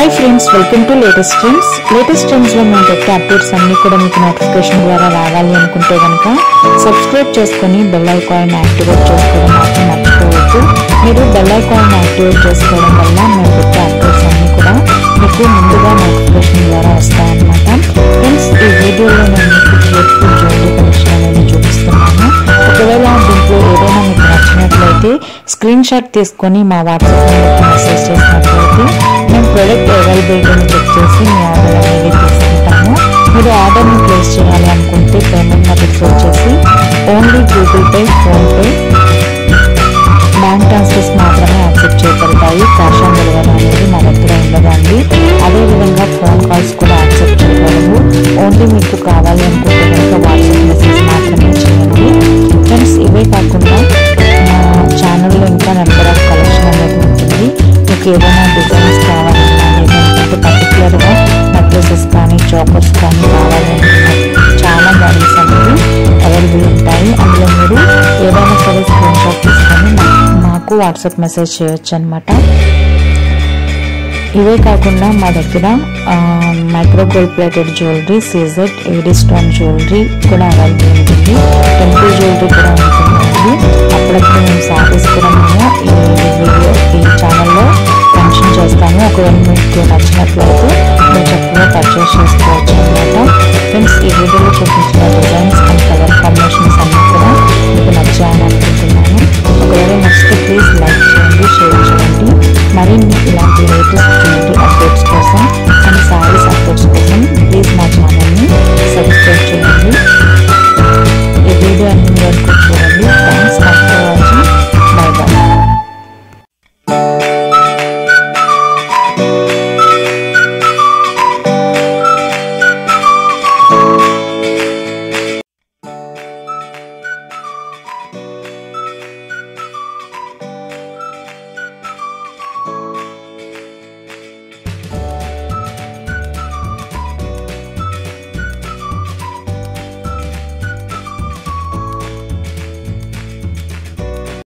hi friends welcome to latest trends latest trends లో మేము పెట్టే అప్డేట్స్ అన్ని కూడా మీకు నోటిఫికేషన్ ద్వారా రావాలి అనుకుంటే కనుక సబ్స్క్రైబ్ చేసుకొని బెల్ ఐకాన్ యాక్టివేట్ చేసుకోవడం మాత్రం మర్చిపోవద్దు మీరు బెల్ ఐకాన్ యాక్టివేట్ చేసుకోవడం వల్ల మేము పెట్టే అప్డేట్స్ అన్ని కూడా మీకు ముందుగా నోటిఫికేషన్ ద్వారా వస్తాయన్నమాట ఫ్రెండ్స్ ఈ వీడియోలో నేను మీకు బ్యూటిఫుల్ జ్యువెలరీ కలెక్షన్ అనేది చూపిస్తున్నాను ఒకవేళ దీంట్లో ఏదైనా మీకు నచ్చినట్లయితే స్క్రీన్ షాట్ తీసుకొని మా వాట్సాప్ నెంబర్కి మెసేజ్ చేసినట్లయితే మేము ప్రోడక్ట్ అవైలబిలిటీని చెక్ చేసి మీ ఆర్డర్ అనేది తీసుకుంటాము మీరు ఆర్డర్ని ప్లేస్ చేయాలి అనుకుంటే పేమెంట్ మెథడ్స్ వచ్చేసి only Google Pay PhonePe bank transfers మాత్రమే యాక్సెప్ట్ చేయబడతాయి క్యాష్ ఆన్ డెలివరీ అనేది మా దగ్గర ఉండదండి అదేవిధంగా ఫోన్ కాల్స్ కూడా యాక్సెప్ట్ చేయబడవు ఓన్లీ మీకు కావాలి అనుకుంటే కనుక వాట్సాప్ మెసేజ్ మాత్రమే చేయండి ఫ్రెండ్స్ ఇవే కాకుండా మా ఛానల్లో ఇంకా నెంబర్ ఆఫ్ కలెక్షన్ అనేది ఉంటుంది మీకు ఏదైనా డిజైన్స్ కావాలన్నా లేదంటే పర్టికులర్గా నెక్లెసెస్ కానీ చాకర్స్ కానీ కావాలన్నా చాలా మోడల్స్ అనేవి అవైలబుల్ ఉంటాయి అందులో మీరు ఏదైనా సరే స్క్రీన్ షాట్ తీసుకొని మా- మాకు వాట్సాప్ మెసేజ్ చేయొచ్చు అనమాట ఇవే కాకుండా మా దగ్గర micro gold plated jewellery CZ AD stone jewellery కూడా అవైలబుల్ ఉంటుంది టెంపుల్ జ్యువెలరీ కూడా ఉంటుందండి అప్పుడప్పుడు మేము సారీస్ కూడా మేము ఈ వీడియో ఈ ఛానల్లో మెన్షన్ చేస్తాము ఒకవేళ మీకు నచ్చినట్లయితే మీరు చక్కగా పర్చేస్ చేసుకోవచ్చు అనమాట ఫ్రెండ్స్ ఈ వీడియోలో చూపించిన డిజైన్స్ అండ్ కలర్ కాంబినేషన్స్ అన్నీ కూడా మీకు నచ్చాయని అనుకుంటున్నాను ఒకవేళ నచ్చితే ప్లీజ్ లైక్ చేయండి షేర్ చేయండి మరిన్ని ఇలాంటి లేటెస్ట్